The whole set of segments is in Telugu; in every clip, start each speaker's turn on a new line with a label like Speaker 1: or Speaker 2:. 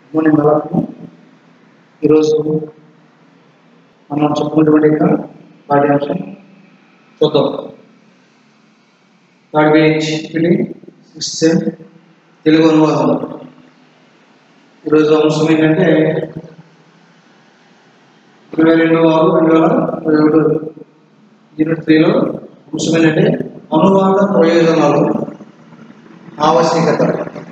Speaker 1: మార్నింగ్ అలాగే ఈరోజు మనం చెప్పుకున్నటువంటి యొక్క పాఠ్యాంశం చూద్దాం థర్డ్ పేజ్ ఇది సిక్స్త్ సెమ్ తెలుగు అనువాదం ఈరోజు అంశం ఏంటంటే ఇరవై రెండు ఆరు రెండు వేల ఇరవై ఒకటి యూనిట్ త్రీలో అంశం ఏంటంటే అనువాద ప్రయోజనాలు ఆవశ్యకత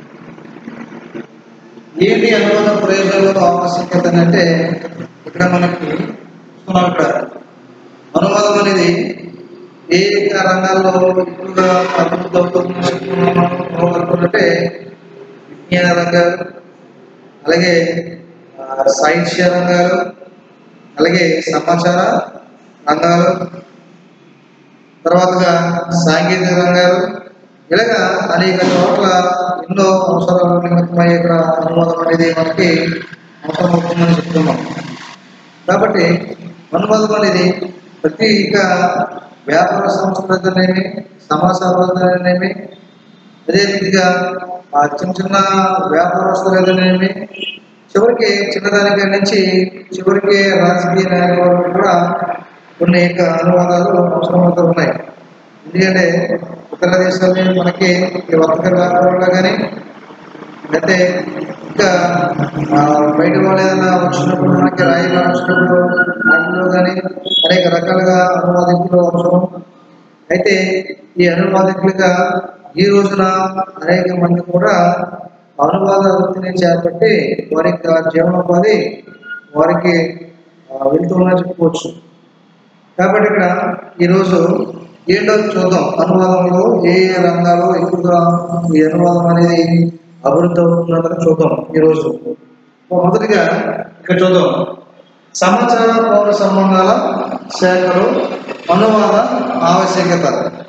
Speaker 1: ఏంటి అనువాద ప్రయోజనాలు ఆవశ్యకత అంటే ఇక్కడ మనకి చూస్తున్నాం ఇక్కడ అనువాదం అనేది ఏ యొక్క రంగాల్లో ఎక్కువగా అభివృద్ధి అవుతుందంటే విజ్ఞాన రంగాలు అలాగే ఆ, సాహిత్య రంగాలు అలాగే సమాచార రంగాలు తర్వాతగా సాంకేతిక రంగాలు ఇలాగా అనేక చోట్ల ఎన్నో అవసరాల నిమిత్తమై ఇక్కడ అనువాదం అనేది మనకి అవసరం అవుతుందని చెప్తున్నాం కాబట్టి అనువాదం అనేది ప్రతి ఇక వ్యాపార సంస్థలనేమి సమాచారాలనేమి అదే రీతిగా ఆ చిన్న చిన్న వ్యాపారస్తులనేమి చివరికి చిన్నదానిక నుంచి చివరికి రాజకీయ నాయకుల వరకు కూడా కొన్ని యొక్క అనువాదాలు అవసరమవుతూ ఉన్నాయి ఎందుకంటే ఇతర దేశాల్లో మనకి ఈ వర్తక వ్యాపారంలో కానీ అయితే ఇంకా ఆ, బయట వాళ్ళు ఏదైనా వచ్చినప్పుడు మనకి రాయిగా వచ్చినప్పుడు వాటిలో కానీ అనేక రకాలుగా అనువాదికులు అవసరం అయితే ఈ అనువాదికులుగా ఈ రోజున అనేక మంది కూడా అనువాద వృత్తిని చేపట్టి వారి యొక్క జీవనోపాధి వారికి ఆ, వెళ్తున్నా చెప్పుకోవచ్చు కాబట్టి ఇక్కడ ఈరోజు ఏంటో చూద్దాం అనువాదంలో ఏ ఏ రంగాల్లో ఎక్కువగా ఈ అనువాదం అనేది అభివృద్ధి అవుతుందని చూద్దాం ఈరోజు మొదటిగా ఇక్కడ చూద్దాం సమాచార పౌర సంబంధాల శాఖలో అనువాద ఆవశ్యకత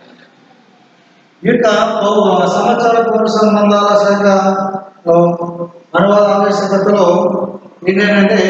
Speaker 1: ఈ యొక్క పౌ- సమాచార పౌర సంబంధాల శాఖలో అనువాద ఆవశ్యకతలో ఏంటంటే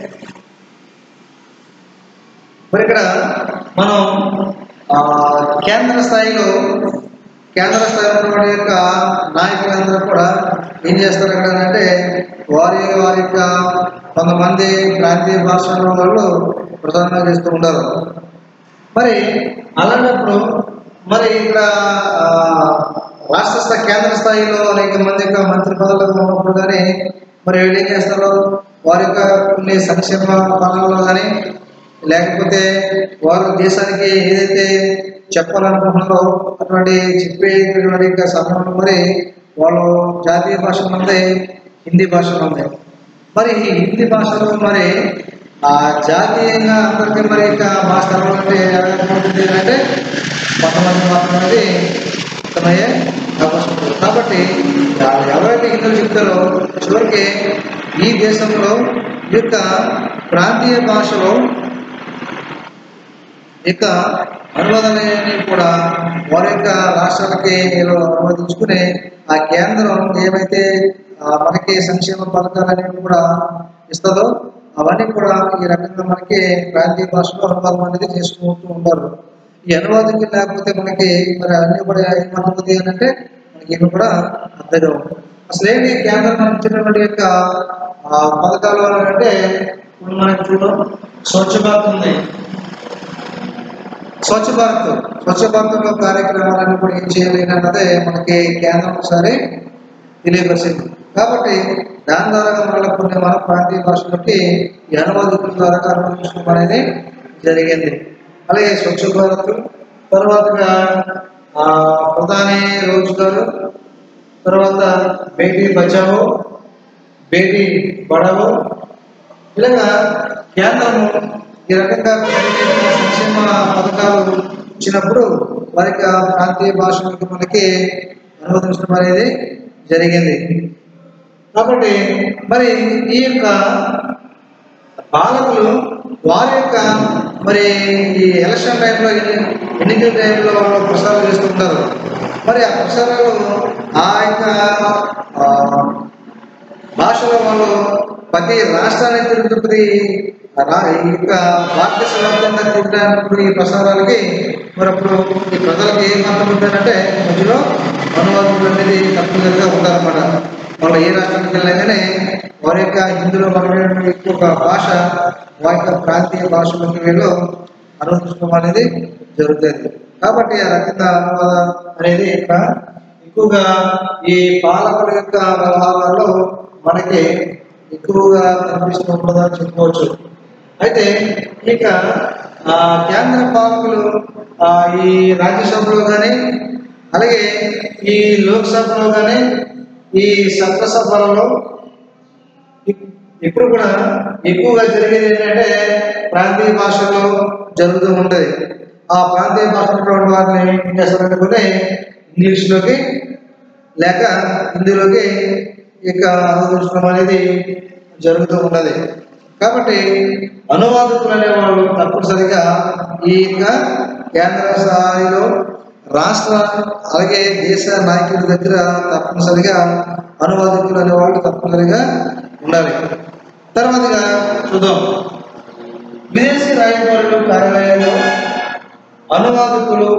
Speaker 1: మరి ఇక్కడ మనం ఆ, కేంద్ర స్థాయిలో కేంద్ర స్థాయిలో ఉన్నటువంటి యొక్క నాయకులందరూ కూడా ఏం చేస్తారు ఇక్కడ అంటే వారి వారి యొక్క కొంతమంది ప్రాంతీయ భాషల వాళ్ళు ప్రధానంగా చేస్తూ ఉంటారు మరి అలాంటప్పుడు మరి ఇక్కడ ఆ, రాష్ట్ర స్థాయి కేంద్ర స్థాయిలో అనేక మంది యొక్క మంత్రి పదవులకు ఉన్నప్పుడు కానీ మరి వీళ్ళు ఏం చేస్తారు వారి యొక్క కొన్ని సంక్షేమ పదాలలో కానీ లేకపోతే వారు దేశానికి ఏదైతే చెప్పాలనుకుంటున్నారో అటువంటి చెప్పేటటువంటి యొక్క సమయంలో మరి వాళ్ళు జాతీయ భాష ఉంది హిందీ భాష ఉంది మరి ఈ హిందీ భాషలో మరి ఆ జాతీయంగా అందరికీ మరి ఇక భాష తెలవాలంటే ఎలా ఉంటుంది అంటే కొంతమంది మాత్రమే అర్థమయ్యే అవకాశం ఉంది కాబట్టి వాళ్ళు ఎవరైతే హిందువులు చెప్తారో చివరికి ఈ దేశంలో ఈ యొక్క ప్రాంతీయ భాషలో ఇక అనువాదాలన్నీ కూడా వారి యొక్క రాష్ట్రాలకి వీళ్ళు అనువదించుకుని ఆ కేంద్రం ఏమైతే ఆ, మనకి సంక్షేమ పథకాలు అనేవి కూడా ఇస్తుందో అవన్నీ కూడా ఈ రకంగా మనకి ప్రాంతీయ భాషలో అనువాదం అనేది చేసుకుంటూ ఉంటారు ఈ అనువాదం లేకపోతే మనకి మరి అన్ని కూడా ఏమనుకుంది అని అంటే మనకి ఇవి కూడా అర్థం కావు అసలు ఏంటి కేంద్రం మనకి ఇచ్చినటువంటి యొక్క ఆ, పథకాలు అంటే ఇప్పుడు మనకి చూడం స్వచ్ఛ భారత్ ఉంది స్వచ్ఛ భారత్ స్వచ్ఛ భారత్లో కార్యక్రమాలను కూడా ఏం చేయాలి అన్నదే మనకి కేంద్రం ఒకసారి తెలియపరిచింది కాబట్టి దాని ద్వారా మన కొన్ని మన ప్రాంతీయ భాషలకి ఈ అనువాదికుల ద్వారా అనువదించడం అనేది జరిగింది అలాగే స్వచ్ఛ భారత్ తర్వాతగా ఆ, ప్రధాని రోజ్గారు తర్వాత బేటీ బచావో బేటీ పడావో ఇలాగా కేంద్రము ఈ రకంగా కొన్ని సంక్షేమ పథకాలు ఇచ్చినప్పుడు వారికి ఆ ప్రాంతీయ భాషలకు మనకి అనువదించడం అనేది జరిగింది కాబట్టి మరి ఈ యొక్క పాలకులు వారి యొక్క మరి ఈ ఎలక్షన్ టైంలో ఎన్ని- ఎన్నికల టైంలో వాళ్ళు ప్రసారం చేస్తుంటారు మరి ఆ ప్రసారాలు ఆ యొక్క ఆ, భాషలో వాళ్ళు ప్రతి రాష్ట్రానికి తిరుగుతుంది రా- ఈ యొక్క భారతదేశ వ్యాప్తంగా తిరగడానికి ఈ ప్రసారాలకి మరి అప్పుడు ఈ ప్రజలకు ఏం అర్థం ఉంటారంటే మధ్యలో అనువాదకులు అనేది తప్పనిసరిగా ఉంటారన్నమాట వాళ్ళు ఏ రాష్ట్రానికి వెళ్ళగానే వారి యొక్క హిందీలో మాట్లాడే ఇంకొక భాష వారి యొక్క ప్రాంతీయ భాషలోకి వీళ్ళు అనువదించడం అనేది జరుగుతుంది కాబట్టి ఆ రకంగా అనువాదం అనేది ఇక్కడ ఎక్కువగా ఈ పాలకుల యొక్క వ్యవహారాల్లో మనకి ఎక్కువగా కనిపిస్తూ ఉంటుందని చెప్పుకోవచ్చు అయితే ఇక ఆ, కేంద్ర పాలకులు ఆ, ఈ రాజ్యసభలో కానీ అలాగే ఈ లోక్సభలో కానీ ఈ సభలలో ఇప్పుడు కూడా ఎక్కువగా జరిగేది ఏంటంటే ప్రాంతీయ భాషల్లో జరుగుతూ ఉంటుంది ఆ ప్రాంతీయ భాషలో వారిని ఏం చేస్తారంటే కొన్ని ఇంగ్లీష్లోకి లేక హిందీలోకి ఇక అనువదించడం అనేది జరుగుతూ ఉన్నది కాబట్టి అనువాదకులు అనేవాళ్ళు తప్పనిసరిగా ఈ యొక్క కేంద్ర స్థాయిలో రాష్ట్ర అలాగే దేశ నాయకుల దగ్గర తప్పనిసరిగా అనువాదకులు అనేవాళ్ళు తప్పనిసరిగా ఉండాలి తర్వాతగా చూద్దాం విదేశీ రాయబారులు కార్యాలయంలో అనువాదకులు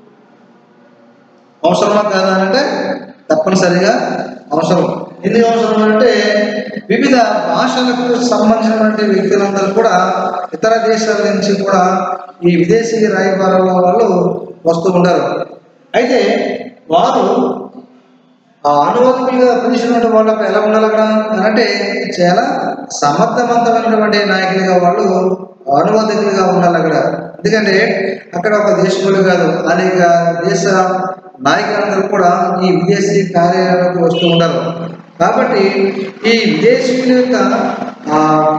Speaker 1: అవసరమా కాదా అంటే తప్పనిసరిగా అవసరం ఎందుకు అవసరం అంటే వివిధ భాషలకు సంబంధించినటువంటి వ్యక్తులందరూ కూడా ఇతర దేశాల నుంచి కూడా ఈ విదేశీ రాయబారాల వాళ్ళు వస్తూ ఉంటారు అయితే వారు ఆ అనువాదకులుగా పిలిచినటువంటి వాళ్ళకు ఎలా ఉండాలి అక్కడ అని అంటే చాలా సమర్థవంతమైనటువంటి నాయకులుగా వాళ్ళు అనువాదకులుగా ఉండాలి అక్కడ ఎందుకంటే అక్కడ ఒక దేశంలో కాదు అనేక దేశ నాయకులందరూ కూడా ఈ విదేశీ కార్యాలయాలకు వస్తూ ఉంటారు కాబట్టి ఈ విదేశీయుల యొక్క ఆ,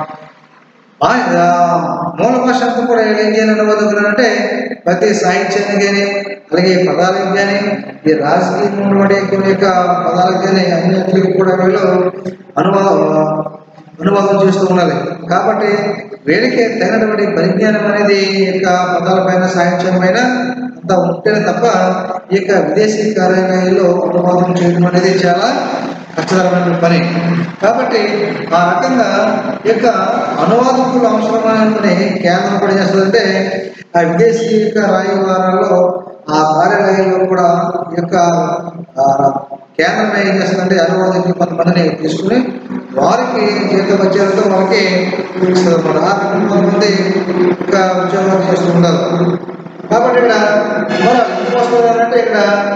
Speaker 1: భా- ఆ, మూల భాష అంతా కూడా ఏం చేయాలి అనువాదకులు అంటే ప్రతి సాహిత్యాన్ని కానీ అలాగే ఈ పదాలకు కానీ ఈ రాజకీయంగా ఉన్నటువంటి కొన్ని యొక్క పదాలకు కానీ అన్నింటికి కూడా వీళ్ళు అనువాదం అనువాదం చేస్తూ ఉండాలి కాబట్టి వీళ్ళకి తగినటువంటి పరిజ్ఞానం అనేది ఈ యొక్క పదాలపైన సాహిత్యం పైన అంత ఉంటేనే తప్ప ఈ యొక్క విదేశీ కార్యాలయాల్లో అనువాదం చేయడం అనేది చాలా కష్టతరమైన పని కాబట్టి ఆ రకంగా ఈ యొక్క అనువాదకులు అవసరమైనటువంటి కేంద్రం కూడా చేస్తుందంటే ఆ విదేశీ యొక్క రాయవారాల్లో ఆ కార్యాలయంలో కూడా ఈ యొక్క ఆ, కేంద్రం ఏం చేస్తుందంటే అనువాదకులు కొంతమందిని తీసుకుని వారికి జీవిత వచ్చేందుకు వాళ్ళకి ఇస్తుంది అన్నమాట ఆ రకంగా కొంతమంది ఇంకా ఉద్యోగాలు చేస్తూ ఉంటారు కాబట్టి ఇక్కడ మరి ఎందుకు వస్తున్నారంటే ఇక్కడ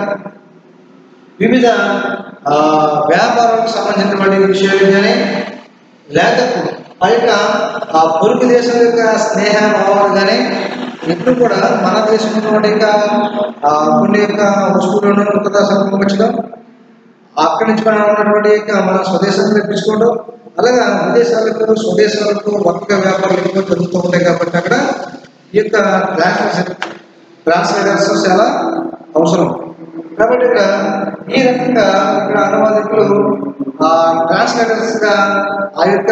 Speaker 1: వివిధ ఆ, వ్యాపారాలకు సంబంధించినటువంటి విషయాలు కానీ లేకపోతే ఆ యొక్క ఆ పొరుగు దేశం యొక్క స్నేహ భావాలు కానీ ఎప్పుడు కూడా మన దేశంలో ఉన్నటువంటి యొక్క ఆ, కొన్ని యొక్క వస్తువులను కొత్త సంబంధించడం అక్కడి నుంచి మనం ఉన్నటువంటి యొక్క మన స్వదేశాన్ని తెప్పించుకోవడం అలాగే విదేశాలకు స్వదేశాలకు వర్తక వ్యాపారాలు ఎక్కువ జరుగుతూ ఉంటాయి కాబట్టి అక్కడ ఈ యొక్క ట్రాన్స్లేషన్ ట్రాన్స్లేటర్స్ చాలా అవసరం కాబట్టి ఇక్కడ ఈ రకంగా ఇక్కడ అనువాదకులు ఆ ట్రాన్స్లేటర్స్ గా ఆ యొక్క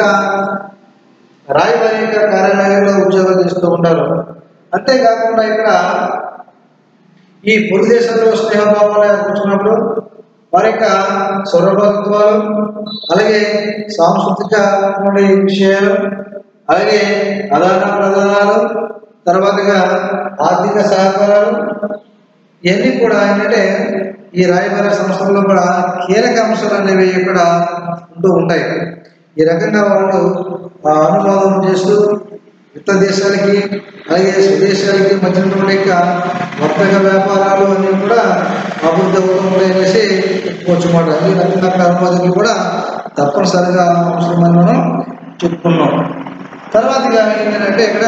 Speaker 1: రాయబారి యొక్క కార్యాలయంలో ఉద్యోగాలు చేస్తూ ఉంటారు అంతేకాకుండా ఇక్కడ ఈ పొరుగు దేశంలో స్నేహభావాలు ఏర్పడుతున్నప్పుడు వారి యొక్క స్వరభత్వాలు అలాగే సాంస్కృతిక విషయాలు అలాగే అదాన ప్రదానాలు తర్వాతగా ఆర్థిక సహకారాలు ఇవన్నీ కూడా ఏంటంటే ఈ రాయబార సంస్థల్లో కూడా కీలక అంశాలు అనేవి ఇక్కడ ఉంటూ ఉంటాయి ఈ రకంగా వాళ్ళు ఆ అనువాదం చేస్తూ ఇతర దేశాలకి అలాగే స్వదేశాలకి మధ్య ఉన్నటువంటి యొక్క వర్తక వ్యాపారాలు అన్నీ కూడా అభివృద్ధి అవుతూ ఉంటాయనేసి చెప్పుకోవచ్చు మాట ఈ రకంగా అక్కడ అనువాదకులు కూడా తప్పనిసరిగా అవసరమని మనం చెప్పుకున్నాం తర్వాతగా ఏంటంటే ఇక్కడ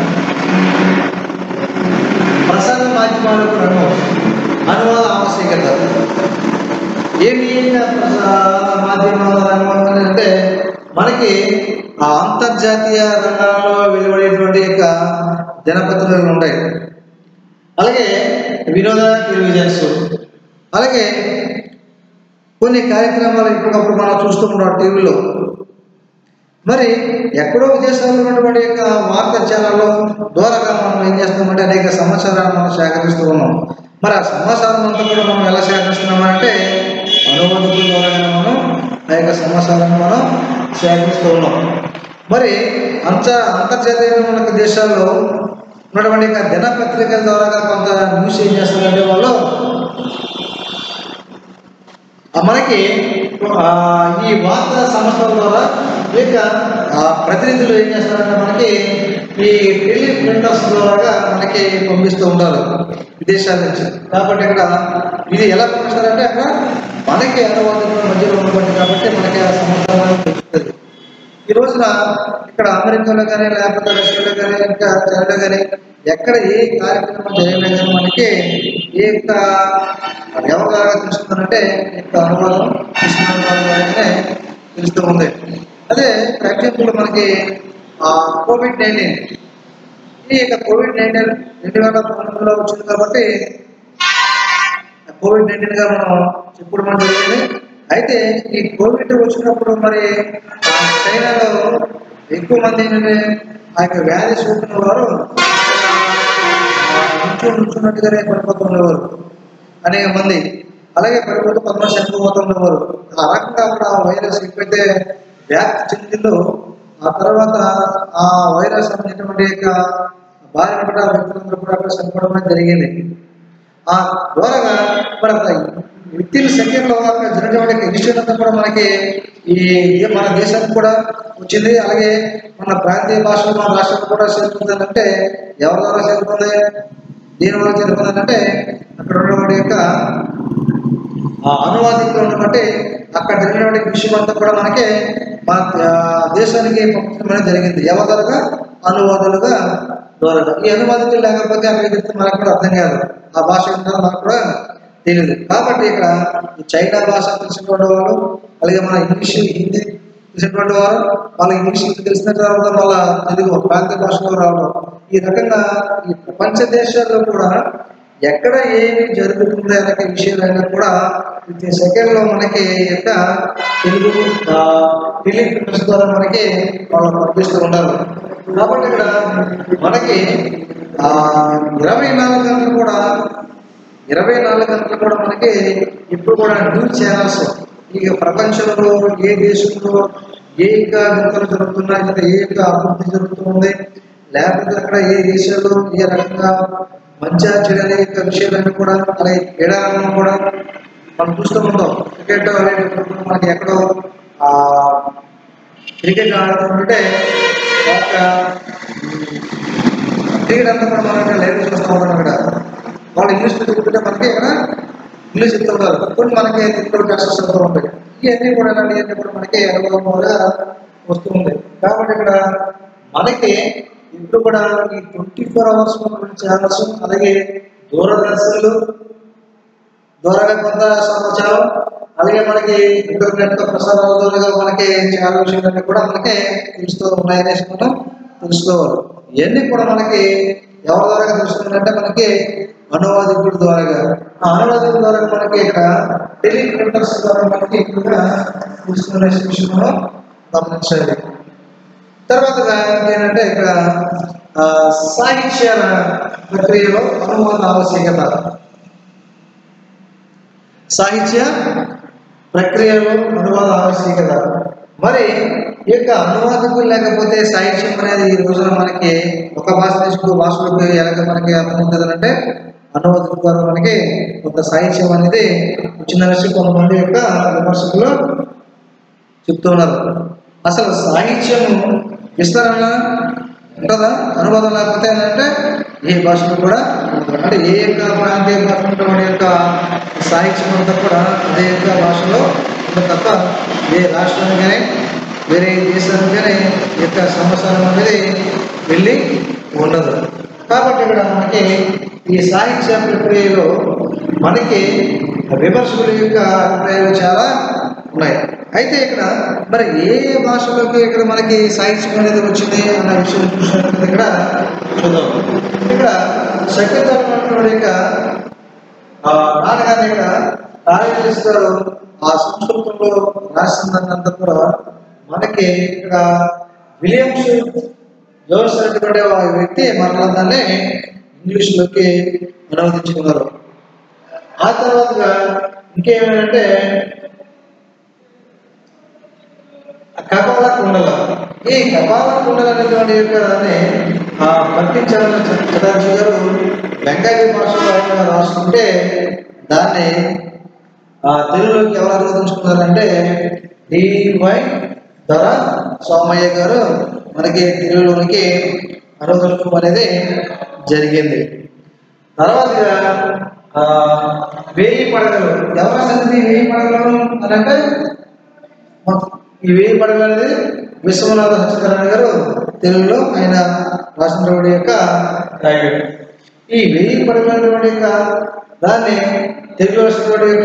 Speaker 1: ప్రసార మాధ్యమాలకు రంగం అనువాద ఆవశ్యకత ఏమి ప్రసార మాధ్యమాల రంగం అని అంటే మనకి ఆ అంతర్జాతీయ రంగాల్లో వెలువడేటువంటి యొక్క దినపత్రికలు ఉంటాయి అలాగే వినోద టెలివిజన్స్ అలాగే కొన్ని కార్యక్రమాలు ఇప్పటికప్పుడు మనం చూస్తూ ఉంటాం టీవీలో మరి ఎక్కడో విదేశాల్లో ఉన్నటువంటి యొక్క వార్తా ఛానల్లో ద్వారాగా మనం ఏం చేస్తామంటే అనేక సమాచారాన్ని మనం సేకరిస్తూ ఉన్నాం మరి ఆ సమాచారం అంతా కూడా మనం ఎలా సేకరిస్తున్నామంటే అనువాదకుల ద్వారా మనం ఆ యొక్క సమాచారాన్ని మనం సేకరిస్తూ ఉన్నాం మరి అంత అంతర్జాతీయ మనకు దేశాల్లో ఉన్నటువంటి యొక్క దినపత్రికల ద్వారా కొంత న్యూస్ ఏం చేస్తారంటే వాళ్ళు ఆ మనకి ఆ, ఈ వార్తా సంస్థల ద్వారా ఈ యొక్క ఆ, ప్రతినిధులు ఏం చేస్తారంటే మనకి ఈ టెలి ప్రింటర్స్ ద్వారా మనకి పంపిస్తూ ఉంటారు విదేశాల నుంచి కాబట్టి ఇక్కడ ఇది ఎలా పంపిస్తారంటే అక్కడ మనకి అనువాదకుల మధ్యలో ఉండబట్టి కాబట్టి మనకి ఆ సమాచారం దొరుకుతుంది ఈ రోజున ఇక్కడ అమెరికాలో కానీ లేకపోతే రష్యాలో కానీ ఇంకా చైనాలో కానీ ఎక్కడ ఏ కార్యక్రమం జరిగినా కానీ మనకి ఏ యొక్క ఎవరి ద్వారా తెలుస్తుందంటే ఈ యొక్క అనువాదం కృష్ణ ద్వారానే తెలుస్తూ ఉంది అదే ఫర్ ఎగ్జాంపుల్ మనకి కోవిడ్ నైన్టీన్ ఈ యొక్క కోవిడ్ నైన్టీన్ రెండు వేల పంతొమ్మిదిలో వచ్చింది కాబట్టి కోవిడ్ నైన్టీన్ గా మనం చెప్పుడు మనం జరిగింది అయితే ఈ కోవిడ్ వచ్చినప్పుడు మరి ఆ, చైనాలో ఎక్కువ మంది ఏంటంటే ఆ యొక్క వ్యాధి సోకిన వారు నుంచో నుంచున్నట్టుగానే పడిపోతూ ఉండేవారు అనేక మంది అలాగే పడిపోతూ కొంతమంది చనిపోతూ ఉండేవారు ఆ రకంగా అక్కడ ఆ వైరస్ ఎప్పుడైతే వ్యాప్తి చెందిందో ఆ తర్వాత ఆ వైరస్ అనేటువంటి యొక్క బారిన పడ్డ వ్యక్తులందరూ కూడా అక్కడ చనిపోవడం జరిగింది ఆ ద్వారాగా మన విత్ ఇన్ సెకండ్లో అక్కడ జరిగినటువంటి ఇన్స్టిట్యూట్ అంతా కూడా మనకి ఈ ఈ మన దేశానికి కూడా వచ్చింది అలాగే మన ప్రాంతీయ భాషలో మన రాష్ట్రం కూడా చేరుకుంటుందంటే ఎవరి ద్వారా చేరుకుంది దీని వల్ల చేరుకుందంటే అక్కడ ఉన్నటువంటి యొక్క ఆ అనువాదికులు ఉన్నటువంటి అక్కడ జరిగినటువంటి విషయం అంతా కూడా మనకి మన ఆ, దేశానికి పంపించడం జరిగింది ఎవరి ద్వారా అనువాదులుగా ద్వారా ఈ అనువాదికులు లేకపోతే అక్కడ చెప్తే మనకు కూడా అర్థం కాదు ఆ భాష ఏంటో మనకు కూడా తెలియదు కాబట్టి ఇక్కడ ఈ చైనా భాష తెలిసినటువంటి వాళ్ళు అలాగే మన ఇంగ్లీష్ హిందీ తెలిసినటువంటి వారు వాళ్ళ ఇంగ్లీష్ తెలిసిన తర్వాత మళ్ళా తెలుగు ప్రాంతీయ భాషలో రావడం ఈ రకంగా ఈ ప్రపంచ దేశాల్లో కూడా ఎక్కడ ఏమి జరుగుతుంది అనే విషయాలైనా కూడా ప్రతి సెకండ్ లో మనకి యొక్క తెలుగు టెలిఫిల్మ్స్ ద్వారా మనకి వాళ్ళు పంపిస్తూ ఉంటారు కాబట్టి ఇక్కడ మనకి ఆ, ఇరవై నాలుగు గంటలు కూడా ఇరవై నాలుగు గంటలు కూడా మనకి ఇప్పుడు కూడా న్యూస్ ఛానల్స్ ఇక ప్రపంచంలో ఏ దేశంలో ఏ యొక్క వింతలు జరుగుతున్నాయి లేదా ఏ యొక్క అభివృద్ధి జరుగుతుంది లేకపోతే అక్కడ ఏ దేశాల్లో ఏ రకంగా మంచి చెడు అనే యొక్క విషయాలన్నీ కూడా అలాగే క్రీడాలను కూడా మనం చూస్తూ ఉంటాం క్రికెట్ అనేటప్పుడు మనకి ఎక్కడో ఆ క్రికెట్ ఆడుతుంటే ఒక క్రికెట్ అంతా కూడా మనం లైవ్ చూస్తూ ఉంటాం ఇక్కడ వాళ్ళు ఇంగ్లీష్ చెప్తుంటే మనకి ఇక్కడ ఇంగ్లీష్ చెప్తుంటారు కొన్ని మనకి తెలుగులో టెక్స్ట్స్ వస్తూ ఉంటాయి ఇవన్నీ కూడా ఇవన్నీ కూడా మనకి అనుభవం కూడా వస్తూ ఉంది కాబట్టి ఇక్కడ మనకి ఇప్పుడు కూడా ఈ ట్వంటీ ఫోర్ అవర్స్ ఉన్నటువంటి ఛానల్స్ అలాగే దూరదర్శన్లు ద్వారా కొంత సమాచారం అలాగే మనకి ఇంటర్నెట్ ప్రసారాల ద్వారా మనకి చాలా విషయాలన్నీ కూడా మనకి తెలుస్తూ ఉన్నాయనేసి మనం తెలుసుకోవాలి ఇవన్నీ కూడా మనకి ఎవరి ద్వారా తెలుస్తుందంటే మనకి అనువాదికుడి ద్వారా ఆ అనువాదికుడి ద్వారా మనకి ఇక్కడ టెలిప్రింటర్స్ ద్వారా మనకి ఎక్కువగా తెలుసుకునే విషయం మనం గమనించాలి తర్వాత ఏంటంటే ఇక్కడ ఆ, సాహిత్య ప్రక్రియలో అనువాద ఆవశ్యకత సాహిత్య ప్రక్రియలో అనువాద ఆవశ్యకత మరి ఈ యొక్క అనువాదకులు లేకపోతే సాహిత్యం అనేది ఈ రోజున మనకి ఒక భాష నుంచి ఇంకో భాషలోకి ఎలాగ మనకి అర్థమవుతుందంటే అనువాదకుల ద్వారా మనకి ఒక సాహిత్యం అనేది వచ్చిందనేసి కొంతమంది యొక్క విమర్శకులు చెప్తున్నారు అసలు సాహిత్యము విస్తరణ ఉంటుందా అనువాదం లేకపోతే ఏంటంటే ఏ భాషలో కూడా ఉండదు. అంటే ఏ యొక్క ప్రాంతీయ భాష ఉన్నటువంటి యొక్క సాహిత్యం అంతా కూడా అదే యొక్క భాషలో ఉంటుంది తప్ప ఏ రాష్ట్రానికి కానీ వేరే దేశానికి కానీ ఈ యొక్క సమాచారం అనేది వెళ్ళి ఉండదు కాబట్టి ఇక్కడ మనకి ఈ సాహిత్య ప్రక్రియలో మనకి విమర్శకుల యొక్క అభిప్రాయాలు చాలా ఉన్నాయి అయితే ఇక్కడ మరి ఏ భాషలోకి ఇక్కడ మనకి సాహిత్యం అనేది వచ్చింది అన్న విషయం చూసినట్లయితే ఇక్కడ చూద్దాం ఇక్కడ శంకరాచార్య యొక్క ఆ, నాన్నగారిని ఇక్కడ రాజేష్ గారు ఆ సంస్కృతంలో రాసిందంతా కూడా మనకి ఇక్కడ విలియమ్స్ జోన్స్ అనేటువంటి ఆ వ్యక్తి మరలా దాన్ని ఇంగ్లీష్లోకి అనువదించుకున్నారు ఆ తర్వాత ఇంకేమంటే కపాల కుండల ఈ కపాల కుండల అనేటువంటి యొక్క దాన్ని ఆ పట్టించాలని చటర్జీ గారు బెంగాలీ భాషలో ఆయన రాసుకుంటే దాన్ని ఆ, తెలుగులోకి ఎవరు అనువదించుకున్నారంటే డివై ధర సోమయ్య గారు మనకి తెలుగులోనికి అనువదించడం అనేది జరిగింది తర్వాతగా ఆ, వేయి పడగలు ఎవరు రాసింది ఈ వేయి పడగలు అని అంటే మొత్తం ఈ వేయి పడగలు అనేది విశ్వనాథ సత్యనారాయణ గారు తెలుగులో ఆయన రాసినటువంటి యొక్క రాయడం ఈ వెయ్యి పడగలటువంటి యొక్క దాన్ని తెలుగులో రాసినటువంటి యొక్క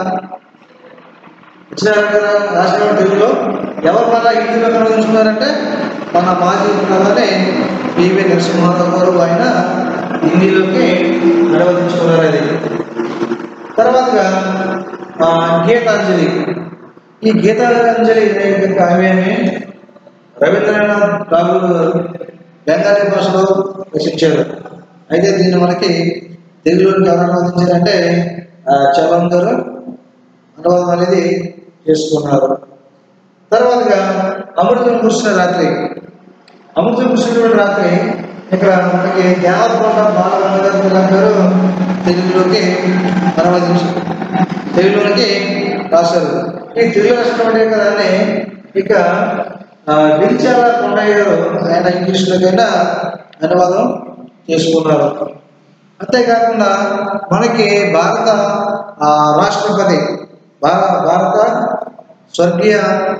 Speaker 1: సత్యనారాయణ గారు రాసిన తెలుగులో ఎవరు మన హిందీలో కనుగొంచుకున్నారంటే మన మాజీ ప్రధాని పివి నరసింహారావు గారు ఆయన హిందీలోకి అనువదించుకున్నారు అది తర్వాతగా ఆ, గీతాంజలి ఈ గీతాంజలి అనే యొక్క కావ్యాన్ని రవీంద్రనాథ్ ఠాగూర్ గారు బెంగాలీ భాషలో రచించారు అయితే దీన్ని మనకి తెలుగులోకి ఎవరు అనువదించారంటే ఆ, చలం గారు అనువాదం అనేది చేసుకున్నారు తర్వాతగా అమృతం కురిసిన రాత్రి అమృతం కురిసినటువంటి రాత్రి ఇక్కడ మనకి జ్ఞానపూర్ణ బాలగంగాధర తిలక్ గారు తెలుగులోకి అనువదించి తెలుగులోకి రాశారు ఈ తెలుగు రాసినటువంటి యొక్క దాన్ని ఇక ఆ, విరిచాల కొండయ్య గారు ఆయన ఇంగ్లీష్లోకైనా అనువాదం చేసుకున్నారు అంతేకాకుండా మనకి భారత ఆ, రాష్ట్రపతి భా- భారత స్వర్గీయ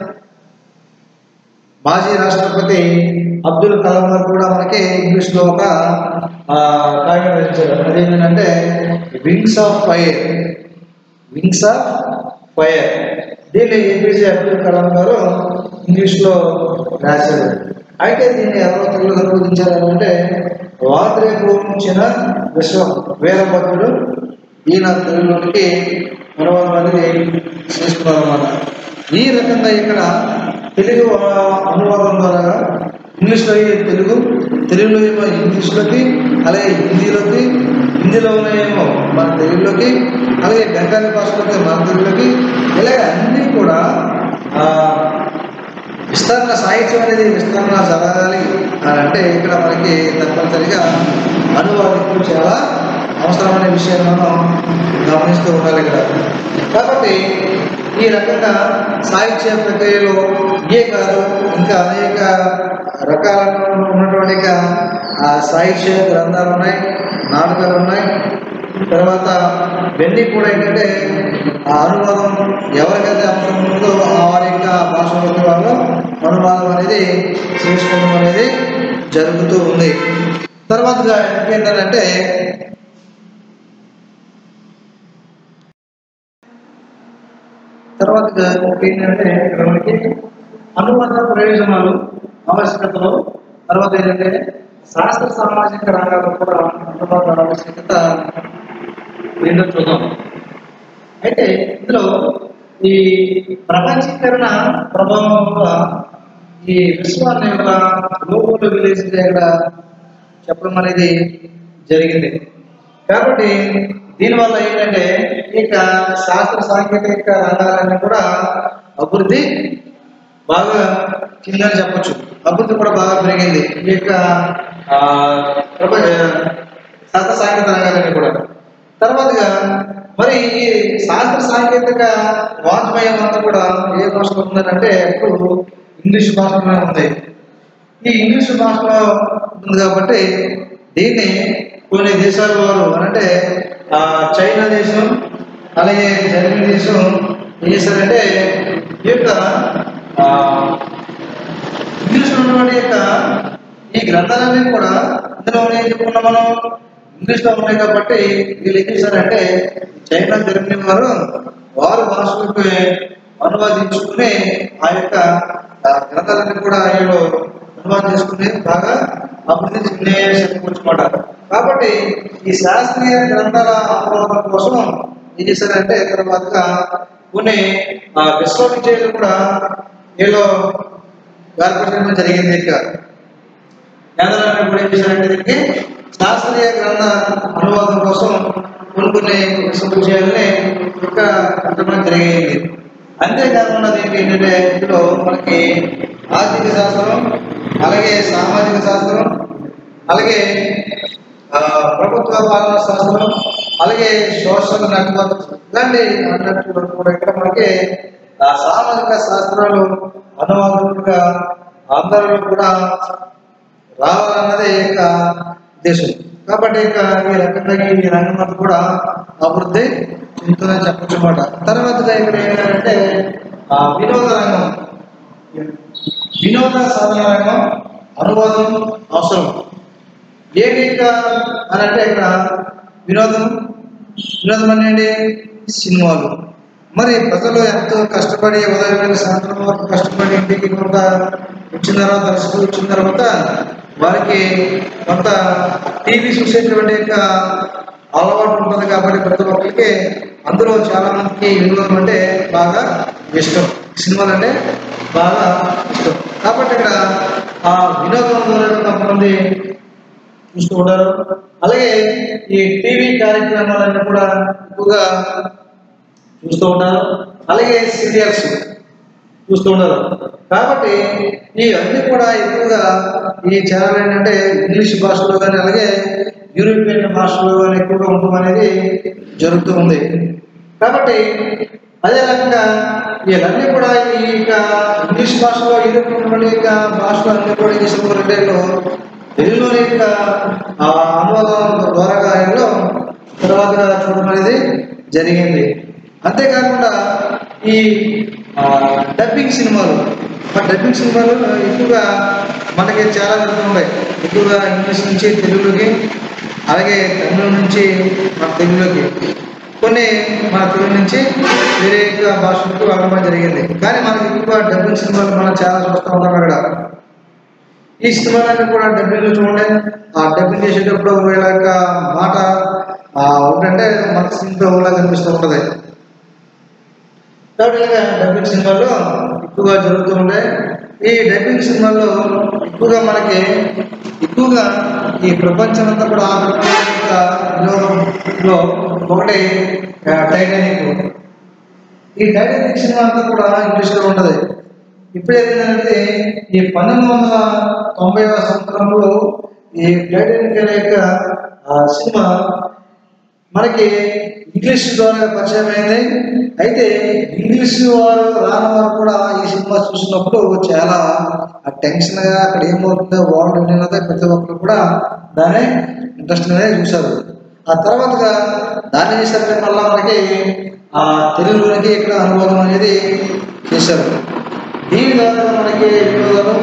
Speaker 1: మాజీ రాష్ట్రపతి అబ్దుల్ కలాం గారు కూడా మనకి ఇంగ్లీష్లో ఒక ఆ, కావ్యం రచించారు అదేంటంటే wings of fire wings of fire దీన్ని ఏపీజే అబ్దుల్ కలాం గారు ఇంగ్లీష్లో రాశారు అయితే దీన్ని ఎవరో తెలుగు అనువదించారు అంటే వాద్రే పూర్ణించిన విశ్వ వీరభద్రుడు ఈయన తెలుగులోనికి అనువాదం అనేది చేసుకున్నారు అన్నమాట ఈ రకంగా ఇక్కడ తెలుగు అను- అనువాదం ద్వారా ఇంగ్లీష్లో అయ్యే తెలుగు తెలుగులో ఏమో ఇంగ్లీష్లోకి అలాగే హిందీలోకి హిందీలో ఉన్నాయేమో మన తెలుగులోకి అలాగే బెంగాలీ భాషలోకి మన తెలుగులోకి ఇలాగ అన్నీ కూడా ఆ, విస్తరణ సాహిత్యం అనేది విస్తరణ జరగాలి అని అంటే ఇక్కడ మనకి తప్పనిసరిగా అనువాదికులు చాలా అవసరమైన విషయాన్ని మనం గమనిస్తూ ఉండాలి ఇక్కడ కాబట్టి ఈ రకంగా సాహిత్య ప్రక్రియలో ఇయే కాదు ఇంకా అనేక రకాల ఉన్నటువంటి యొక్క, ఆ సాహిత్య గ్రంథాలు ఉన్నాయి నాటకాలు ఉన్నాయి తర్వాత ఇవన్నీ కూడా ఏంటంటే ఆ అనువాదం ఎవరికైతే అవసరం ఉందో ఆ వారి యొక్క భాషలోకి వాళ్ళు అనువాదం అనేది చేసుకోవడం అనేది జరుగుతూ ఉంది తర్వాతగా ఏంటంటే తర్వాత ఏంటంటే ఇక్కడ మనకి అనువాద ప్రయోజనాలు ఆవశ్యకతలు తర్వాత ఏంటంటే శాస్త్ర సామాజిక రంగాల్లో కూడా అనువాద ఆవశ్యకత ఏంటో చూద్దాం అయితే ఇందులో ఈ ప్రపంచీకరణ ప్రభావం వల్ల ఈ విశ్వాన్ని యొక్క గ్లోబల్ విలేజ్ ఇక్కడ చెప్పడం అనేది జరిగింది కాబట్టి దీనివల్ల ఏంటంటే ఇక శాస్త్ర సాంకేతిక రంగాలన్నీ కూడా అభివృద్ధి బాగా కిందని చెప్పొచ్చు అభివృద్ధి కూడా బాగా పెరిగింది ఈ యొక్క ఆ, ప్రపంచ శాస్త్ర సాంకేతిక రంగాలన్నీ కూడా తర్వాతగా మరి ఈ శాస్త్ర సాంకేతిక వాజ్మయం అంతా కూడా ఏ భాషలో ఉందంటే ఇప్పుడు ఇంగ్లీష్ భాషలోనే ఉంది ఈ ఇంగ్లీష్ భాషలో ఉంది కాబట్టి దీన్ని కొన్ని దేశాల వారు అంటే ఆ, చైనా దేశం అలాగే జర్మనీ దేశం ఏం చేశారంటే ఈ యొక్క ఆ, ఇంగ్లీష్లో ఉన్నటువంటి యొక్క ఈ గ్రంథాలన్నీ కూడా ఇందులో ఏం చెప్పుకున్నాం మనం ఇంగ్లీష్లో ఉన్నాయి కాబట్టి వీళ్ళు ఏం చేశారంటే చైనా జర్మనీ వారు వారు భాషలకు అనువాదించుకుని ఆ యొక్క ఆ, గ్రంథాలన్నీ కూడా వీళ్ళు అనువాదం చేసుకుని బాగా అభివృద్ధి చెందాయని చెప్పుకోవచ్చుమాట కాబట్టి ఈ శాస్త్రీయ గ్రంథాల అనువాదం కోసం ఏం చేశారంటే తర్వాతగా కొన్ని ఆ, విశ్వవిద్యాలయాలు కూడా వీళ్ళు ఏర్పడడం జరిగింది ఇక కేంద్రాన్ని కూడా ఏం చేశారంటే దీనికి శాస్త్రీయ గ్రంథ అనువాదం కోసం కొన్ని కొన్ని విశ్వవిద్యాలయాలని యొక్క పెట్టడం జరిగింది అంతేకాకుండా దీనికి ఏంటంటే ఇందులో మనకి ఆర్థిక శాస్త్రం అలాగే సామాజిక శాస్త్రం అలాగే ఆ, ప్రభుత్వ పాలనా శాస్త్రం అలాగే సోషల్ నెట్వర్క్ ఇలాంటి అన్నట్టు కూడా ఇక్కడ మనకి ఆ సామాజిక శాస్త్రాలు అనువాదులుగా అందరూ కూడా రావాలన్నదే యొక్క ఉద్దేశం కాబట్టి ఇక ఈ రకంగా ఈ రంగం అంతా కూడా అభివృద్ధి చెందుతుందని చెప్పచ్చు అన్నమాట తర్వాత ఇక్కడ ఏంటంటే ఆ వినోద రంగం వినోద సాధన రంగం అనువాదం అవసరం ఏంటి ఇంకా అని అంటే ఇక్కడ వినోదం వినోదం అనేది సినిమాలు మరి ప్రజలు ఎంతో కష్టపడి ఉదయం సాయంత్రం వరకు కష్టపడి ఇంటికి కొంత వచ్చిన తర్వాత దర్శకులు వచ్చిన తర్వాత వారికి కొంత టీవీ చూసేటువంటి యొక్క అలవాటు ఉంటుంది కాబట్టి ప్రతి ఒక్కరికి అందులో చాలా మందికి వినోదం అంటే బాగా ఇష్టం సినిమాలు అంటే బాగా ఇష్టం కాబట్టి ఇక్కడ ఆ వినోదం ద్వారా కొంతమంది చూస్తూ ఉంటారు అలాగే ఈ టీవీ కార్యక్రమాలన్నీ కూడా ఎక్కువగా చూస్తూ ఉంటారు అలాగే సీరియల్స్ చూస్తూ ఉన్నారు కాబట్టి ఈ అన్ని కూడా ఎక్కువగా ఈ ఛానల్ ఏంటంటే ఇంగ్లీష్ భాషలో కానీ అలాగే యూరోపియన్ భాషలో కానీ ఎక్కువగా ఉండడం అనేది జరుగుతూ ఉంది కాబట్టి అదే రకంగా వీళ్ళన్నీ కూడా ఈ యొక్క ఇంగ్లీష్ భాషలో యూరోపియన్ యొక్క భాషలో అన్ని కూడా ఈ సినిమా రెండేళ్ళు తెలుగులోని యొక్క ఆ అనువాదం ద్వారా ఎన్నో తర్వాత చూడడం అనేది జరిగింది అంతేకాకుండా ఈ ఆ, డబ్బింగ్ సినిమాలు ఆ డబ్బింగ్ సినిమాలు ఎక్కువగా మనకి చాలా జరుగుతున్నాయి ఎక్కువగా ఇంగ్లీష్ నుంచి తెలుగులోకి అలాగే తమిళ నుంచి మన తెలుగులోకి కొన్ని మన తెలుగు నుంచి వేరే యొక్క భాషలకు వెళ్ళడం జరిగింది కానీ మనకి ఎక్కువ డబ్బింగ్ సినిమాలు మనం చాలా చూస్తూ ఉంటాం అక్కడ ఈ సినిమాలన్నీ కూడా డబ్బింగ్ చూడండి ఆ డబ్బింగ్ చేసేటప్పుడు వీళ్ళ యొక్క మాట ఆ, ఒకటంటే మనసు ఇంట్లో ఊళ్ళో కనిపిస్తూ ఉంటుంది కాబట్టి ఇలాగ డబ్బింగ్ సినిమాల్లో ఎక్కువగా జరుగుతూ ఉంటాయి ఈ డబ్బింగ్ సినిమాల్లో ఎక్కువగా మనకి ఎక్కువగా ఈ ప్రపంచం అంతా కూడా ఆకర్షిత వినోదంలో ఒకటి ఆ, టైటానిక్ ఈ టైటానిక్ సినిమా అంతా కూడా ఇంగ్లీష్లో ఉంటుంది ఇప్పుడు ఏంటంటే ఈ పన్నెండు వందల తొంభై సంవత్సరంలో ఈ టైటానిక్ అనే యొక్క ఆ, సినిమా మనకి ఇంగ్లీష్ ద్వారా పరిచయం అయింది అయితే ఇంగ్లీష్ వారు రాని వారు కూడా ఈ సినిమా చూసినప్పుడు చాలా టెన్షన్గా అక్కడ ఏమవుతుందో వరల్డ్ అనేది ప్రతి ఒక్కరు కూడా దాన్ని ఇంట్రెస్ట్గానే చూశారు ఆ తర్వాతగా దాన్ని చేశారంటే మళ్ళీ మనకి ఆ తెలుగులోనికి ఇక్కడ అనువాదం అనేది చేశారు దీని ద్వారా మనకి వినోదాలు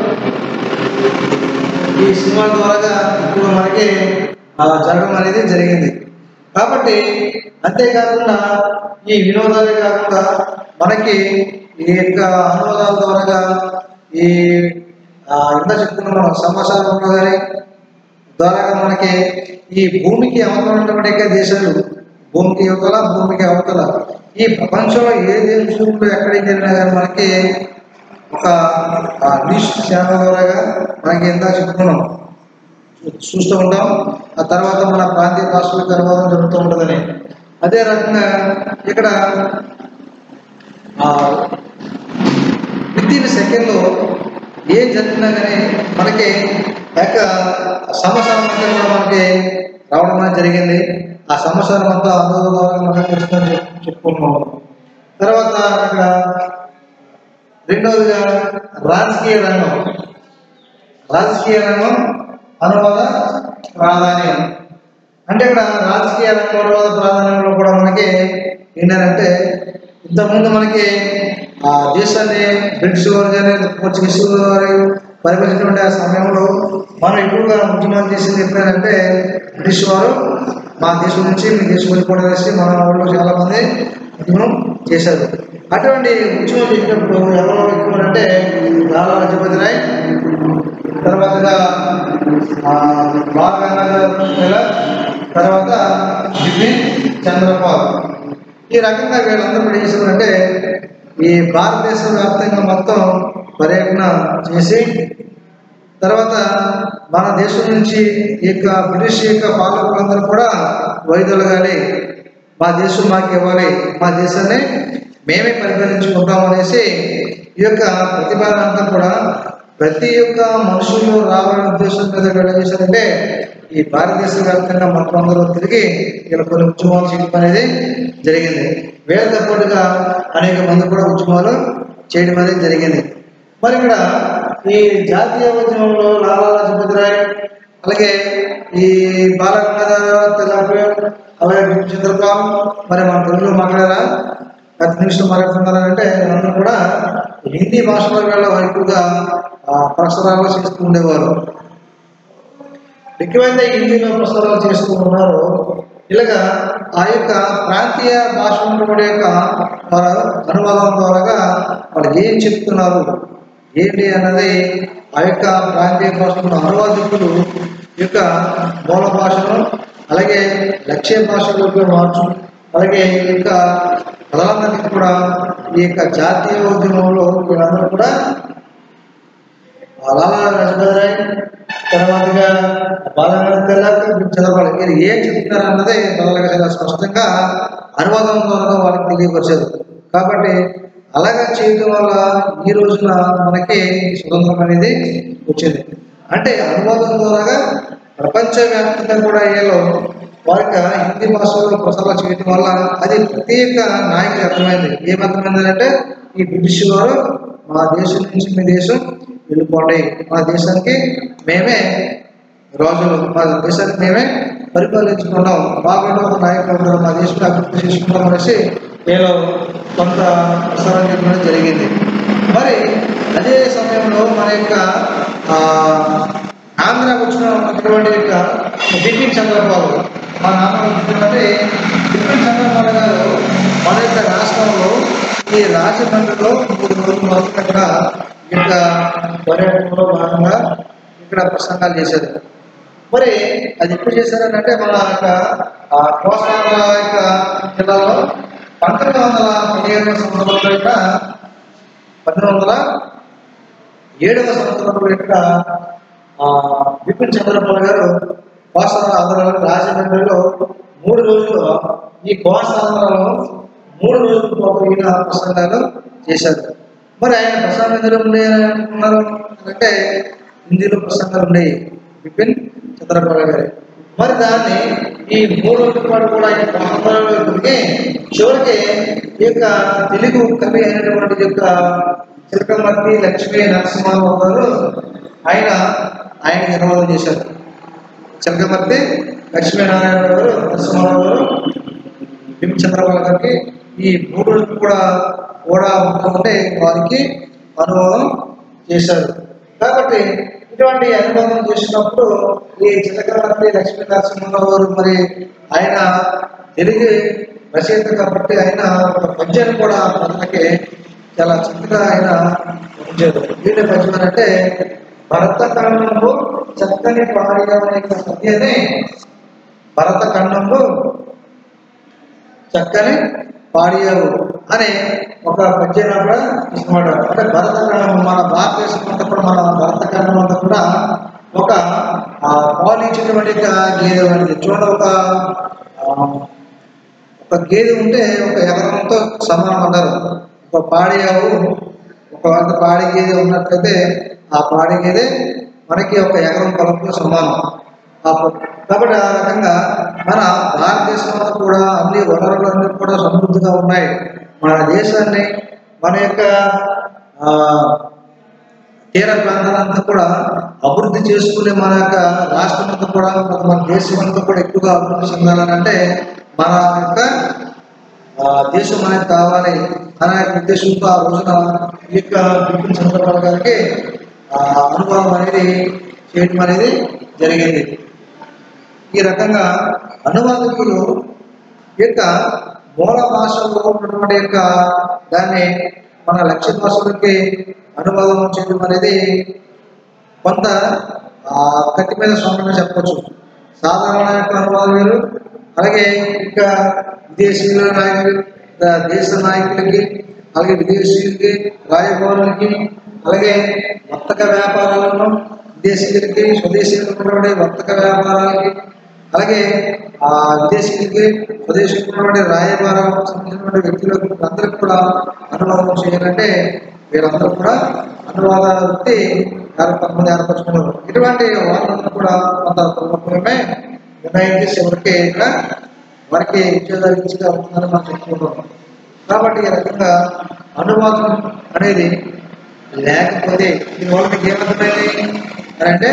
Speaker 1: ఈ సినిమా ద్వారా ఇప్పుడు మనకి ఆ, జరగడం అనేది జరిగింది కాబట్టి అంతేకాకుండా ఈ వినోదాలే కాకుండా మనకి ఈ యొక్క అనువాదాల ద్వారా ఈ ఆ, ఇంత చెప్పుకున్న మనం సమాచారంలో కానీ ద్వారా మనకి ఈ భూమికి అవతల ఉన్నటువంటి యొక్క దేశాలు భూమికి యువతల భూమికి అవతల ఈ ప్రపంచంలో ఏ దేశంలో ఎక్కడికి వెళ్ళినా కానీ మనకి ఒక ఆ, న్యూస్ ఛానల్ ద్వారాగా మనకి ఎంత చెప్పుకున్నాం చూ- చూస్తూ ఉంటాం ఆ తర్వాత మన ప్రాంతీయ భాషల తర్వాత జరుగుతూ ఉంటుందని అదే రకంగా ఇక్కడ విత్ ఇన్ సెకండ్లో ఏం జరిగినా కానీ మనకి యొక్క సమాచారం అంతా కూడా మనకి రావడం అనేది జరిగింది ఆ సమాచారం అంతా అందరూ ద్వారా మనం ఖచ్చితంగా చెప్- చెప్పుకుంటున్నాం తర్వాత ఇక్కడ రెండవదిగా రాజకీయ రంగం రాజకీయ రంగం అనువాద ప్రాధాన్యం అంటే ఇక్కడ రాజకీయ రంగం అనువాద ప్రాధాన్యంలో కూడా మనకి ఏంటంటే ఇంతకుముందు మనకి ఆ దేశాన్ని బ్రిటిష్ వారు కానీ పోర్చుగీస్ వారు పరిపాలించినటువంటి ఆ సమయంలో మనం ఎక్కువగా ఉద్యమాలు చేసింది ఎప్పుడంటే బ్రిటిష్ వారు మా దేశం నుంచి మీ దేశం వెళ్ళిపోవడం అనేసి మన వాళ్ళు చాలా మంది ఉద్యమం చేశారు అటువంటి ఉద్యమం చేసినప్పుడు ఎవరు ఎక్కువ అంటే లాలా లజపతి రాయ్ తర్వాతగా ఆ, బాల్ గంగాధర్ తిలక్ తర్వాత బిపిన్ చంద్రపాల్ ఈ రకంగా వీళ్ళందరూ కూడా ఏం చేశారంటే ఈ భారతదేశ వ్యాప్తంగా మొత్తం పర్యటన చేసి తర్వాత మన దేశం నుంచి ఈ యొక్క బ్రిటిష్ యొక్క పాలకులందరూ కూడా వైదొలగాలి మా దేశం మాకు ఇవ్వాలి మా దేశాన్ని మేమే పరిపాలించుకుంటాం అనేసి ఈ యొక్క ప్రతిపాదన అంతా కూడా ప్రతి ఒక్క మనుషులు రావాలనే ఉద్దేశం మీద వీళ్ళు ఏం చేశారంటే ఈ భారతదేశ వ్యాప్తంగా మొత్తం అందరూ తిరిగి ఇక్కడ కొన్ని ఉద్యమాలు చేయడం అనేది జరిగింది వీళ్ళతో పాటుగా అనేక మంది కూడా ఉద్యమాలు చేయడం అనేది జరిగింది మరి ఇక్కడ ఈ జాతీయ ఉద్యమంలో లాలా లజపతి రాయ్ అలాగే ఈ బాలగంగాధర తిలక్ అలాగే బిపిన్ చంద్రపాల్ మరి మన తెలుగులో మాట్లాడారా పది నిమిషాలు మాట్లాడుతున్నారంటే అందరూ కూడా హిందీ భాషలో వీళ్ళ ఎక్కువగా ఆ, ప్రసారాలు చేస్తూ ఉండేవారు ఎక్కువైతే హిందీలో ప్రసారాలు చేస్తూ ఉన్నారు ఇలాగా ఆ యొక్క ప్రాంతీయ భాష ఉన్నటువంటి యొక్క వారు అనువాదం ద్వారా వాళ్ళు ఏం చెప్తున్నారు ఏంటి అన్నది ఆ యొక్క ప్రాంతీయ భాషలో అనువాదకులు ఈ యొక్క మూల భాషను అలాగే లక్ష్య భాషలోకి మార్చు అలాగే ఈ యొక్క పదాలందరికీ కూడా ఈ యొక్క జాతీయ ఉద్యమంలో వీళ్ళందరూ కూడా లాలా లజపతి రాయ్ తర్వాతగా బాలగంగాధర తిలక్ చదవాలి మీరు ఏం చెప్తున్నారు అన్నది మొదలుగా చాలా స్పష్టంగా అనువాదం ద్వారా వాళ్ళకి తెలియపరిచారు కాబట్టి అలాగా చేయడం వల్ల ఈ రోజున మనకి స్వతంత్రం అనేది వచ్చింది అంటే అనువాదం ద్వారా ప్రపంచవ్యాప్తంగా కూడా ఏలో వారికి హిందీ భాషలో ప్రసారం చేయడం వల్ల అది ప్రత్యేక నాయకులు అర్థమైంది ఏమర్థమైందంటే ఈ బ్రిటిష్ వారు మా దేశం నుంచి మీ దేశం వెళ్ళిపోండి మా దేశానికి మేమే రాజులు మా దేశానికి మేమే పరిపాలించుకున్నాం బాగుంటే ఒక నాయకులు ఉన్నారు మా దేశంలో అభివృద్ధి చేసుకుంటాం అనేసి నేను కొంత ప్రసారం చెప్పడం జరిగింది మరి అదే సమయంలో మన యొక్క ఆ, ఆంధ్ర వచ్చినటువంటి యొక్క బిపిన్ చంద్రబాబు మా నాన్న అంటే బిపిన్ చంద్రబాబు గారు మన యొక్క రాష్ట్రంలో ఈ రాజమండ్రిలో మూడు రోజుల వరకు ఇక్కడ ఈ యొక్క పర్యటనలో భాగంగా ఇక్కడ ప్రసంగాలు చేశారు మరి అది ఎప్పుడు చేశారని అంటే మన యొక్క ఆ, కోస్తాంధ్ర యొక్క జిల్లాలో పంతొమ్మిది వందల పదిహేడవ సంవత్సరంలో ఇక్కడ పంతొమ్మిది వందల ఏడవ సంవత్సరంలో ఇక్కడ ఆ, బిపిన్ చంద్రబాబు గారు కోస్తాంధ్ర ఆంధ్రలో రాజమండ్రిలో మూడు రోజులు ఈ కోస్తాంధ్రలో మూడు రోజుల పాటు ఈయన ప్రసంగాలు చేశారు మరి ఆయన ప్రసంగం ఎందులో ఉన్నాయన్నారు అంటే హిందీలో ప్రసంగాలు ఉన్నాయి బిపిన్ చంద్రబాబు గారి మరి దాన్ని ఈ మూడు రోజుల పాటు కూడా ఆయన ప్రసంగాలు ఇప్పటికీ చివరికి ఈ యొక్క తెలుగు కవి అయినటువంటి యొక్క చిలకమర్తి లక్ష్మీ నరసింహారావు గారు ఆయన ఆయన నిర్మాణం చేశారు చిలకమర్తి లక్ష్మీనారాయణ గారు నరసింహారావు గారు బిమ్ చంద్రబాబు గారికి ఈ మూడు రోజులు కూడా కూడా ఉంటుంటే వారికి అనుభవం చేశారు కాబట్టి ఇటువంటి అనుభవం చేసినప్పుడు ఈ చిలకవర్తి లక్ష్మీ నరసింహరావు గారు మరి ఆయన తెలుగు రచయిత కాబట్టి ఆయన ఒక పద్యాన్ని కూడా ప్రజలకి చాలా చక్కగా ఆయన ఉంచారు వీటి పద్యం అంటే భరత ఖండంలో చక్కని పాడిగా అనే పద్యాన్ని భరత ఖండంలో చక్కని పాడియావు అని ఒక పద్యం కూడా తీసుకున్నాడు అంటే భరతఖండం మన భారతదేశం అంతా కూడా మన భరతఖండం అంతా కూడా ఒక ఆ, పాలించినటువంటి ఒక గేదె వంటిది చూడండి ఒక ఆ, ఒక గేదె ఉంటే ఒక ఎకరంతో సమానం అంటారు ఒక పాడియావు ఒక వంద పాడి గేదె ఉన్నట్లయితే ఆ పాడి గేదె మనకి ఒక ఎకరం పొలంతో సమానం ఆ పొ- కాబట్టి ఆ రకంగా మన భారతదేశంలో కూడా అన్ని వనరులన్నీ కూడా సమృద్ధిగా ఉన్నాయి మన దేశాన్ని మన యొక్క ఆ, తీర ప్రాంతాలంతా కూడా అభివృద్ధి చేసుకునే మన యొక్క రాష్ట్రం అంతా కూడా మన మన దేశం అంతా కూడా ఎక్కువగా అభివృద్ధి చెందాలని అంటే మన యొక్క ఆ, దేశం అనేది కావాలి అనే ఉద్దేశంతో ఆ రోజున ఈ యొక్క బిపిన్ చంద్రబాబు గారికి ఆ, అనుభవం అనేది చేయడం అనేది జరిగింది ఈ రకంగా అనువాదకులు ఈ యొక్క మూల భాషలో ఉన్నటువంటి యొక్క దాన్ని మన లక్ష్య భాషలకి అనువాదం చేయడం అనేది కొంత ఆ, కత్తి మీద సొంతంగా చెప్పవచ్చు సాధారణ యొక్క అనువాదం వేరు అలాగే ఇంకా విదేశీయుల నాయకులు ద- దేశ నాయకులకి అలాగే విదేశీయులకి రాయబారులకి అలాగే వర్తక వ్యాపారాలను విదేశీయులకి స్వదేశీయులకు ఉన్నటువంటి వర్తక వ్యాపారాలకి అలాగే ఆ విదేశీయులకి స్వదేశీయులకు ఉన్నటువంటి రాయబారాలకు సంబంధించినటువంటి వ్యక్తులకు అందరికి కూడా అనువాదం చేయాలంటే వీరందరూ కూడా అనువాద వృత్తి కొంతమంది ఏర్పరచుకున్నారు ఇటువంటి వాళ్ళందరూ కూడా కొంత పూర్వమే నిర్ణయించి చివరికి ఇక్కడ వారికి ఉద్యోగాలు ఇచ్చిగా ఉంటుందని మనం చెప్పుకుంటున్నాం కాబట్టి ఈ రకంగా అనువాదం అనేది లేకపోతే దీని వల్ల మీకు ఏమర్థమైంది అని అంటే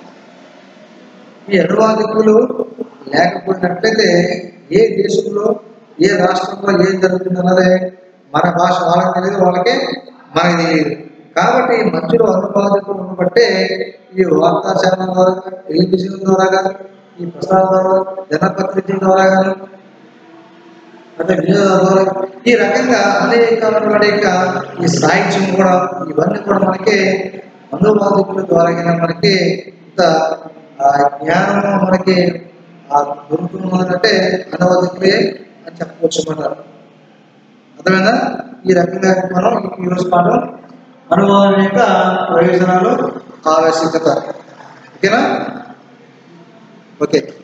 Speaker 1: ఈ అనువాదకులు లేకపోయినట్లయితే ఏ దేశంలో ఏ రాష్ట్రంలో ఏం జరుగుతుందన్నదే మన భాష వాళ్ళకి తెలియదు వాళ్ళకి మనకి తెలియదు కాబట్టి ఈ మధ్యలో అనువాదకులు ఉండబట్టే ఈ వార్తా ఛానల్ ద్వారా టెలివిజన్ ద్వారా కానీ ఈ ప్రసార ద్వారా జనపత్రిక ద్వారా కానీ అంటే వినియోగం ద్వారా ఈ రకంగా అనేకమైన యొక్క ఈ సాహిత్యం కూడా ఇవన్నీ కూడా మనకి అనువాదకుల ద్వారా మనకి ఇంత ఆ, జ్ఞానము మనకి ఆ, దొరుకుతున్నదంటే అనువాదకులే అని చెప్పవచ్చు అన్నమాట అర్థమైందా ఈ రకంగా మనం ఈ రోజు పాఠం అనువాదం యొక్క ప్రయోజనాలు ఆవశ్యకత ఓకేనా ఓకే